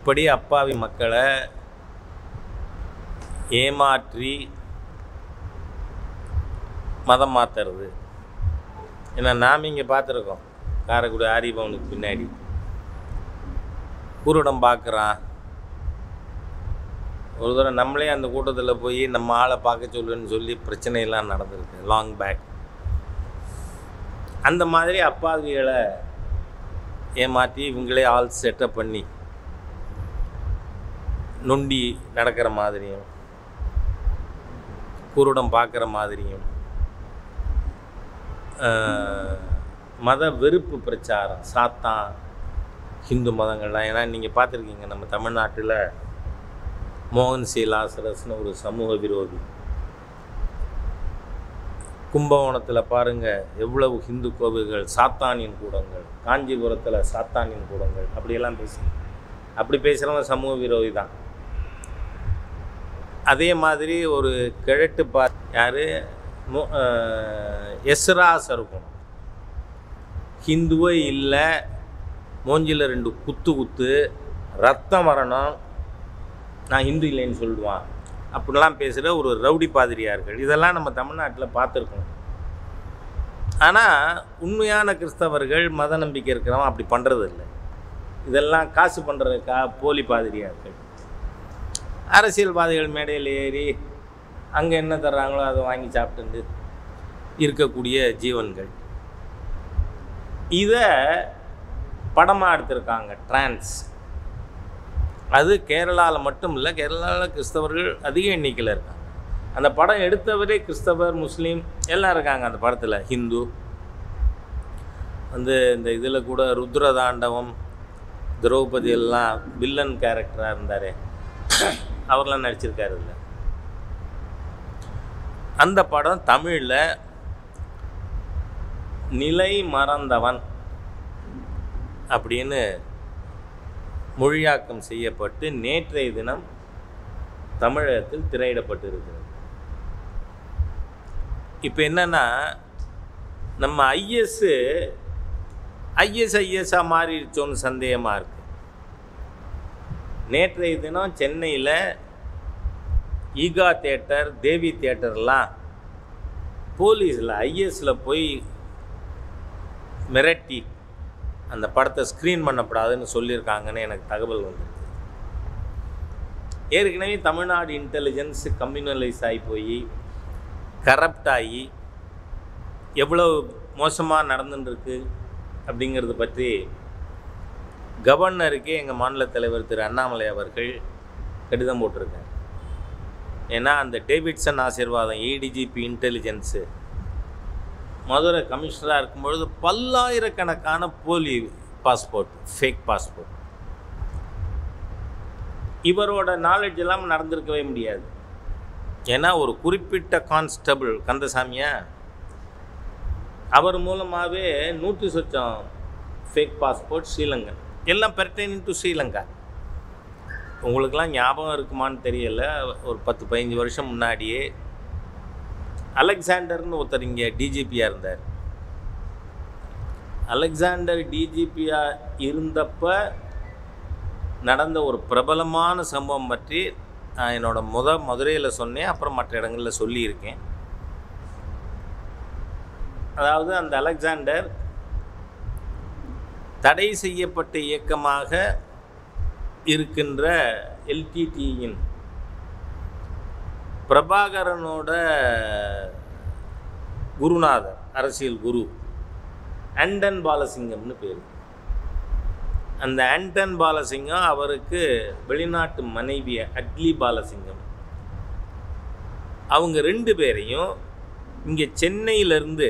இப்படி அப்பாவி மக்களை ஏமாற்றி மதம் மாற்றுறது ஏன்னா நாம் இங்கே பார்த்துருக்கோம் காரைக்குடி ஆரியபவனுக்கு பின்னாடி குருடம் பார்க்குறான் ஒரு தடவை நம்மளே அந்த கூட்டத்தில் போய் நம்ம ஆளை பார்க்க சொல்லுன்னு சொல்லி பிரச்சனையெல்லாம் நடந்திருக்கு லாங் பேக் அந்த மாதிரி அப்பாவிகளை ஏமாற்றி இவங்களே ஆள் செட்டப் பண்ணி நொண்டி நடக்கிற மாதிரியும் குருடம் பார்க்குற மாதிரியும் ஆஹ், மத வெறுப்பு பிரச்சாரம் சாத்தான் ஹிந்து மதங்கள்லாம் ஏன்னா நீங்கள் பார்த்துருக்கீங்க நம்ம தமிழ்நாட்டில் மோகன் சி லாசரஸ்னு ஒரு சமூக விரோதி கும்பகோணத்தில் பாருங்கள் எவ்வளவு ஹிந்து கோவில்கள் சாத்தானின் கூடங்கள் காஞ்சிபுரத்தில் சாத்தானின் கூடங்கள் அப்படியெல்லாம் பேசு அப்படி பேசுகிறவங்க சமூக விரோதி தான் அதே மாதிரி ஒரு கிழட்டு பா யார் எஸ்ராஸ் இருக்கும் ஹிந்துவே இல்லை மூஞ்சில் ரெண்டு குத்து குத்து ரத்த மரணம் நான் ஹிந்து இல்லைன்னு சொல்லுவான் அப்படிலாம் பேசுகிற ஒரு ரவுடி பாதிரியார்கள் இதெல்லாம் நம்ம தமிழ்நாட்டில் பார்த்துருக்கோம் ஆனால் உண்மையான கிறிஸ்தவர்கள் மத நம்பிக்கை இருக்கிறவன் அப்படி பண்ணுறது இல்லை இதெல்லாம் காசு பண்ணுறதுக்கா போலி பாதிரியார்கள் அரசியல்வாதிகள் மேடையில் ஏறி அங்கே என்ன தர்றாங்களோ அதை வாங்கி சாப்பிட்டு இருக்கக்கூடிய ஜீவன்கள் இதை படமாக எடுத்திருக்காங்க டிரான்ஸ் அது கேரளாவில் மட்டும் இல்லை கேரளாவில் கிறிஸ்தவர்கள் அதிக எண்ணிக்கையில் இருக்காங்க அந்த படம் எடுத்தவரே கிறிஸ்தவர் முஸ்லீம் எல்லாம் இருக்காங்க அந்த படத்தில் ஹிந்து வந்து இந்த இதில் கூட ருத்ரதாண்டவம் திரௌபதி எல்லாம் வில்லன் கேரக்டராக இருந்தார் அவர்லாம் நடிச்சிருக்காரு இதில் அந்த படம் தமிழில் நிலை மறந்தவன் அப்படின்னு மொழியாக்கம் செய்யப்பட்டு நேற்றைய தினம் தமிழகத்தில் திரையிடப்பட்டு இருக்கிறது இப்போ என்னன்னா நம்ம ஐஎஸ்ஸு ஐஎஸ் ஐஎஸ்ஸாக மாறிடுச்சோன்னு சந்தேகமாக இருக்கு நேற்றைய தினம் சென்னையில் ஈகா தேட்டர் தேவி தேட்டர்லாம் போலீஸில் ஐஎஸில் போய் மிரட்டி அந்த படத்தை ஸ்க்ரீன் பண்ணக்கூடாதுன்னு சொல்லியிருக்காங்கன்னு எனக்கு தகவல் வந்திருக்கு ஏற்கனவே தமிழ்நாடு இன்டெலிஜென்ஸ் கம்யூனலைஸ் ஆகி போய் கரப்ட் ஆகி எவ்வளோ மோசமாக நடந்துட்டுருக்கு அப்படிங்கிறத பற்றி கவர்னருக்கே எங்கள் மாநில தலைவர் திரு அண்ணாமலை அவர்கள் கடிதம் போட்டிருக்காங்க ஏன்னா அந்த டேவிட்சன் ஆசீர்வாதம் ஏடிஜிபி இன்டெலிஜென்ஸு மதுரை கமிஷனராக இருக்கும்பொழுது பல்லாயிரக்கணக்கான போலி பாஸ்போர்ட் ஃபேக் பாஸ்போர்ட் இவரோட நாலேஜ் இல்லாமல் நடந்திருக்கவே முடியாது ஏன்னா ஒரு குறிப்பிட்ட கான்ஸ்டபிள் கந்தசாமியா அவர் மூலமாகவே நூற்றி சொச்சம் ஃபேக் பாஸ்போர்ட் ஸ்ரீலங்கன் எல்லாம் பெர்டைனிங் டு ஸ்ரீலங்கா உங்களுக்கெல்லாம் ஞாபகம் இருக்குமான்னு தெரியல ஒரு பத்து பதினஞ்சு வருஷம் முன்னாடியே அலெக்சாண்டர்னு ஒருத்தர் இங்கே டிஜிபியாக இருந்தார் அலெக்சாண்டர் டிஜிபியாக இருந்தப்ப நடந்த ஒரு பிரபலமான சம்பவம் பற்றி நான் என்னோட முத மதுரையில் சொன்னேன் அப்புறம் மற்ற இடங்களில் சொல்லியிருக்கேன் அதாவது அந்த அலெக்சாண்டர் தடை செய்யப்பட்ட இயக்கமாக இருக்கின்ற எல்டிடியின் பிரபாகரனோட குருநாதர் அரசியல் குரு ஆண்டன் பாலசிங்கம்னு பேர் அந்த ஆண்டன் பாலசிங்கம் அவருக்கு வெளிநாட்டு மனைவி அட்லி பாலசிங்கம் அவங்க ரெண்டு பேரையும் இங்கே சென்னையிலேருந்து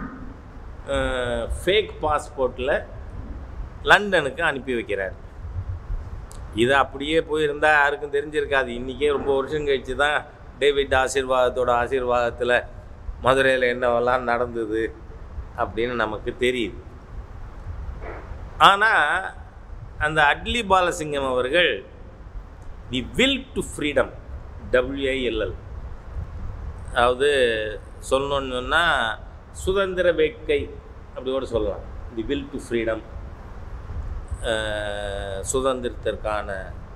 ஃபேக் பாஸ்போர்ட்டில் லண்டனுக்கு அனுப்பி வைக்கிறார் இது அப்படியே போயிருந்தால் யாருக்கும் தெரிஞ்சிருக்காது இன்றைக்கே ரொம்ப வருஷம் கழிச்சு தான் டேவிட் ஆசீர்வாதத்தோட ஆசீர்வாதத்தில் மதுரையில் என்னவெல்லாம் நடந்தது அப்படின்னு நமக்கு தெரியுது ஆனால் அந்த அட்லி பாலசிங்கம் அவர்கள் the will to freedom W I L L அதாவது சொல்லணும்னு சொன்னால் சுதந்திர வேட்கை அப்படி கூட சொல்லலாம் தி வில் டு ஃப்ரீடம் சுதந்திரத்திற்கான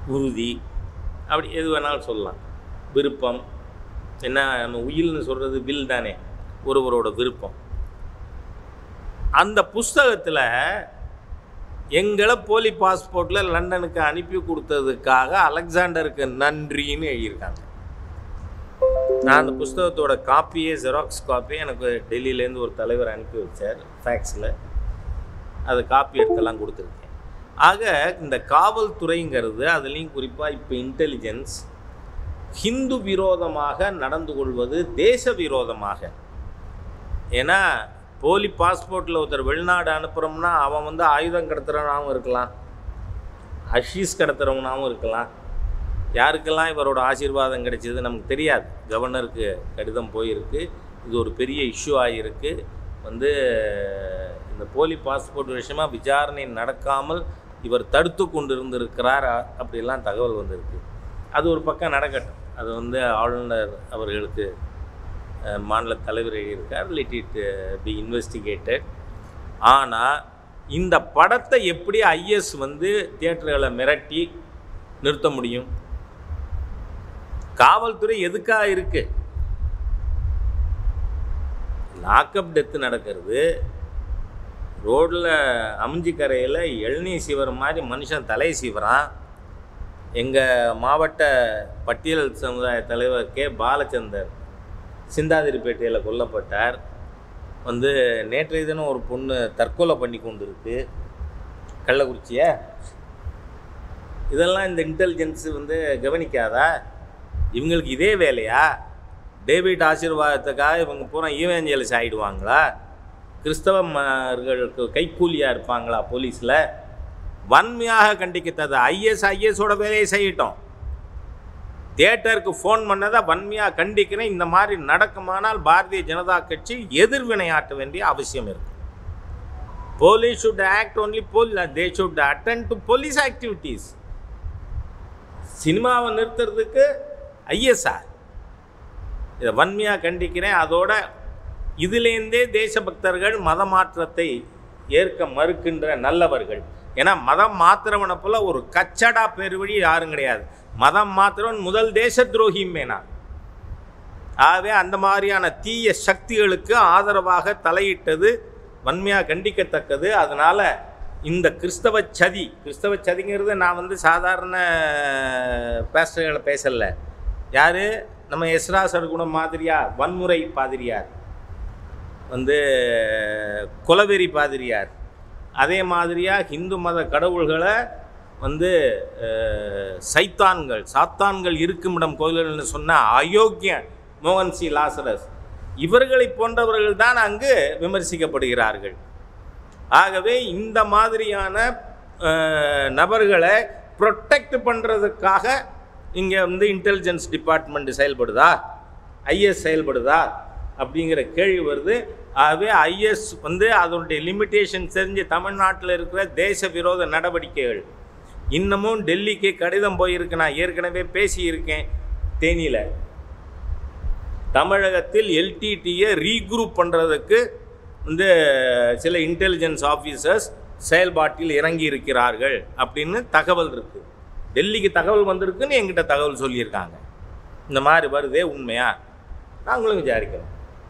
உறுதி அப்படி எது வேணாலும் சொல்லலாம் விருப்பம் என்ன நம்ம உயில்னு சொல்கிறது வில் தானே ஒருவரோட விருப்பம் அந்த புஸ்தகத்தில் எங்களை போலி பாஸ்போர்ட்டில் லண்டனுக்கு அனுப்பி கொடுத்ததுக்காக அலெக்சாண்டருக்கு நன்றின்னு எழுதியிருக்காங்க நான் அந்த புஸ்தகத்தோட காப்பியே ஜெராக்ஸ் காப்பி எனக்கு டெல்லியிலேருந்து ஒரு தலைவர் அனுப்பி வச்சார் ஃபேக்ஸில் அது காப்பி எடுத்தெல்லாம் கொடுத்துருக்கேன் ஆக இந்த காவல்துறைங்கிறது அதுலேயும் குறிப்பாக இப்போ இன்டெலிஜென்ஸ் ஹிந்து விரோதமாக நடந்து கொள்வது தேச விரோதமாக ஏன்னா போலி பாஸ்போர்ட்டில் ஒருத்தர் வெளிநாடு அனுப்புகிறோம்னா அவன் வந்து ஆயுதம் கடத்துகிறவனாகவும் இருக்கலாம் ஹஷீஸ் கடத்துகிறவனாகவும் இருக்கலாம் யாருக்கெல்லாம் இவரோட ஆசீர்வாதம் கிடைச்சது நமக்கு தெரியாது கவர்னருக்கு கடிதம் போயிருக்கு இது ஒரு பெரிய இஷ்யூ ஆகியிருக்கு வந்து இந்த போலி பாஸ்போர்ட் விஷயமா விசாரணை நடக்காமல் இவர் தடுத்து கொண்டு இருந்திருக்கிறார் அ- அப்படிலாம் தகவல் வந்திருக்கு அது ஒரு பக்கம் நடக்கட்டும் அது வந்து ஆளுநர் அவர்களுக்கு அஹ், மாநில தலைவர் எழுதியிருக்கார் லெட் இட் பி இன்வெஸ்டிகேட்டட் ஆனால் இந்த படத்தை எப்படி ஐஎஸ் வந்து தியேட்டர்களை மிரட்டி நிறுத்த முடியும் காவல்துறை எதுக்காக இருக்கு லாக்அப் டெத்து நடக்கிறது ரோட்டில் அமிஞ்சி கரையில் இளநீ சீவர் மாதிரி மனுஷன் தலை சீவறான் எங்கள் மாவட்ட பட்டியல் சமுதாய தலைவர் கே பாலச்சந்தர் சிந்தாதிரிப்பேட்டையில் கொல்லப்பட்டார் வந்து நேற்றைய தினம் ஒரு பொண்ணு தற்கொலை பண்ணி கொண்டு இருக்கு கள்ளக்குறிச்சியை இதெல்லாம் இந்த இன்டெலிஜென்ஸ் வந்து கவனிக்காதா இவங்களுக்கு இதே வேலையா டேவிட் ஆசீர்வாதத்துக்காக இவங்க பூரா ஈவேஞ்சலிஸ் ஆகிடுவாங்களா கிறிஸ்தவர்களுக்கு கைக்கூலியாக இருப்பாங்களா போலீஸில் வன்மையாக கண்டிக்கத்தது ஐஎஸ் ஐஎஸோட வேலையை செய்யட்டும் தியேட்டருக்கு ஃபோன் பண்ணதை வன்மையாக கண்டிக்கிறேன் இந்த மாதிரி நடக்குமானால் பாரதிய ஜனதா கட்சி எதிர்வினையாற்ற வேண்டிய அவசியம் இருக்கு போலீஸ் ஷுட் ஆக்ட் ஒன்லி போல் they should attend to police activities சினிமாவை நிறுத்துறதுக்கு ஐஎஸ்ஆ இதை வன்மையாக கண்டிக்கிறேன் அதோட இதுலேருந்தே தேசபக்தர்கள் மத மாற்றத்தை ஏற்க மறுக்கின்ற நல்லவர்கள் ஏன்னா மதம் மாத்திரவனை போல ஒரு கச்சடா பெருவழி யாரும் கிடையாது மதம் மாத்திரவன் முதல் தேச துரோகியுமே நான் ஆகவே அந்த மாதிரியான தீய சக்திகளுக்கு ஆதரவாக தலையிட்டது வன்மையாக கண்டிக்கத்தக்கது அதனால இந்த கிறிஸ்தவ சதி கிறிஸ்தவ சதிங்கிறது நான் வந்து சாதாரண பேஸ்டர்களை பேசல யாரு நம்ம எஸ்ரா சர்க்குணம் மாதிரியா வன்முறை பாதிரியார் வந்து குலவெறி பாதிரியார் அதே மாதிரியா இந்து மத கடவுள்களை வந்து அஹ், சைத்தான்கள் சாத்தான்கள் இருக்குமிடம் கோயில்கள்னு சொன்ன அயோக்கிய மோகன் சி லாசரஸ் இவர்களை போன்றவர்கள் தான் அங்கு விமர்சிக்கப்படுகிறார்கள் ஆகவே இந்த மாதிரியான அஹ், நபர்களை ப்ரொடெக்ட் பண்ணுறதுக்காக இங்கே வந்து இன்டெலிஜென்ஸ் டிபார்ட்மெண்ட் செயல்படுதா ஐஎஸ் செயல்படுதா அப்படிங்கிற கேள்வி வருது ஆகவே ஐஎஸ் வந்து அதனுடைய லிமிட்டேஷன் தெரிஞ்சு தமிழ்நாட்டில் இருக்கிற தேச விரோத நடவடிக்கைகள் இன்னமும் டெல்லிக்கு கடிதம் போயிருக்கு நான் ஏற்கனவே பேசியிருக்கேன் தேனியில் தமிழகத்தில் எல்டிடியை ரீக்ரூப் பண்ணுறதுக்கு வந்து சில இன்டெலிஜென்ஸ் ஆஃபீஸர்ஸ் செயல்பாட்டில் இறங்கி இருக்கிறார்கள் அப்படின்னு தகவல் இருக்குது டெல்லிக்கு தகவல் வந்திருக்குன்னு எங்கிட்ட தகவல் சொல்லியிருக்காங்க இந்த மாதிரி வருதே உண்மையா நாங்களும் விசாரிக்கிறோம்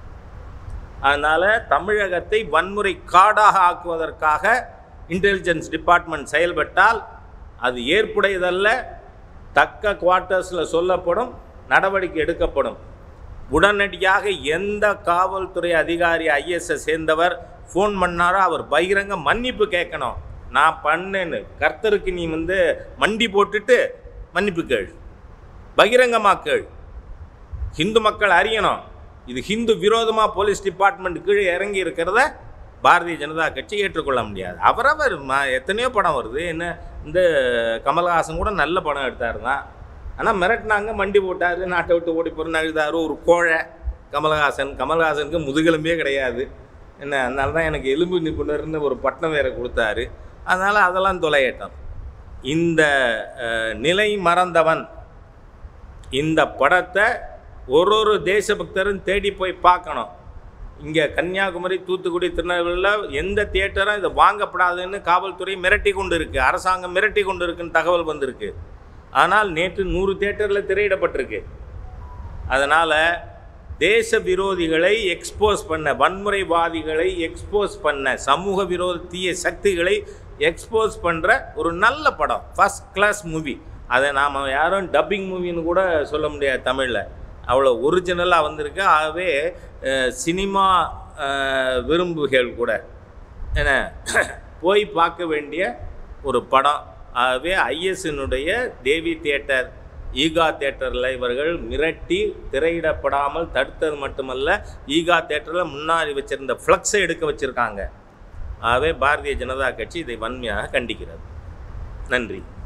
அதனால் தமிழகத்தை வன்முறை காடாக ஆக்குவதற்காக இன்டெலிஜென்ஸ் டிபார்ட்மெண்ட் செயல்பட்டால் அது ஏற்புடையதல்ல தக்க குவார்ட்டர்ஸில் சொல்லப்படும் நடவடிக்கை எடுக்கப்படும் உடனடியாக எந்த காவல்துறை அதிகாரி ஐஎஸ்ஐ சேர்ந்தவர் ஃபோன் பண்ணாரோ அவர் பகிரங்க மன்னிப்பு கேட்கணும் நான் பண்ணேன்னு கர்த்தருக்கு நீ வந்து மண்டி போட்டுட்டு மன்னிப்பு கேள் பகிரங்கமாக கேள் ஹிந்து மக்கள் அறியணும் இது ஹிந்து விரோதமாக போலீஸ் டிபார்ட்மெண்ட் கீழே இறங்கி இருக்கிறத பாரதிய ஜனதா கட்சி ஏற்றுக்கொள்ள முடியாது அவரவர் ம எத்தனையோ படம் வருது என்ன இந்த கமல்ஹாசன் கூட நல்ல படம் எடுத்தார் தான் ஆனால் மிரட்டினாங்க மண்டி போட்டார் நாட்டை விட்டு ஓடி போகிறேன்னு அழுதாரு ஒரு கோழை கமல்ஹாசன் கமல்ஹாசனுக்கு முதுகெலும்பே கிடையாது என்ன அதனால தான் எனக்கு எலும்பு நிபுணர்னு ஒரு பட்டம் வேற கொடுத்தாரு அதனால் அதெல்லாம் தொலையட்டும் இந்த அஹ், நிலை மறந்தவன் இந்த படத்தை ஒரு ஒரு தேசபக்தரும் தேடி போய் பார்க்கணும் இங்கே கன்னியாகுமரி தூத்துக்குடி திருநெல்வேலியில் எந்த தியேட்டரும் இதை வாங்கப்படாதுன்னு காவல்துறை மிரட்டி கொண்டு இருக்கு அரசாங்கம் மிரட்டி கொண்டு இருக்குன்னு தகவல் வந்திருக்கு ஆனால் நேற்று நூறு தேட்டரில் திரையிடப்பட்டிருக்கு அதனால் தேச விரோதிகளை எக்ஸ்போஸ் பண்ண வன்முறைவாதிகளை எக்ஸ்போஸ் பண்ண சமூக விரோத தீய சக்திகளை எக்ஸ்போஸ் பண்ணுற ஒரு நல்ல படம் ஃபஸ்ட் கிளாஸ் மூவி அதை நாம் யாரும் டப்பிங் மூவின்னு கூட சொல்ல முடியாது தமிழில் அவ்வளோ ஒரிஜினலாக வந்திருக்கு ஆகவே அஹ், சினிமா அஹ், விரும்புகள் கூட என்ன போய் பார்க்க வேண்டிய ஒரு படம் ஆகவே ஐஎஸ்னுடைய தேவி தியேட்டர் ஈகா தேட்டரில் இவர்கள் மிரட்டி திரையிடப்படாமல் தடுத்தது மட்டுமல்ல ஈகா தேட்டரில் முன்னாடி வச்சிருந்த ஃப்ளக்ஸை எடுக்க வச்சிருக்காங்க ஆகவே பாரதிய ஜனதா கட்சி இதை வன்மையாக கண்டிக்கிறது நன்றி